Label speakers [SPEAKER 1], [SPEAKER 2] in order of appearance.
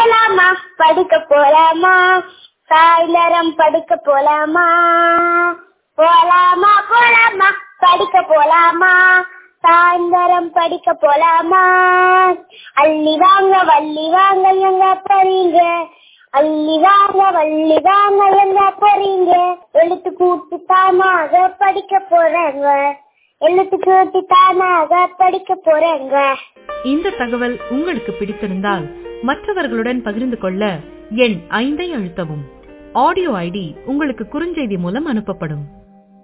[SPEAKER 1] போலாமா படிக்க போலாமா சாயந்தரம் படிக்க போலாமா போலாமா போலாமா படிக்க போலாமா சாயந்தரம் படிக்க போலாமா அள்ளி வாங்க வள்ளி வாங்க எங்க போறீங்க அள்ளி வாங்க வள்ளி வாங்க எங்க போறீங்க எழுத்து கூட்டு தானாக படிக்க போறேங்க எழுத்து கூட்டி தானாக படிக்க போறேங்க
[SPEAKER 2] இந்த தகவல் உங்களுக்கு பிடித்திருந்தால் மற்றவர்களுடன் பகிர்ந்து கொள்ள எண் ஐந்தை அழுத்தவும் ஆடியோ ஐடி உங்களுக்கு குறுஞ்செய்தி மூலம் அனுப்பப்படும்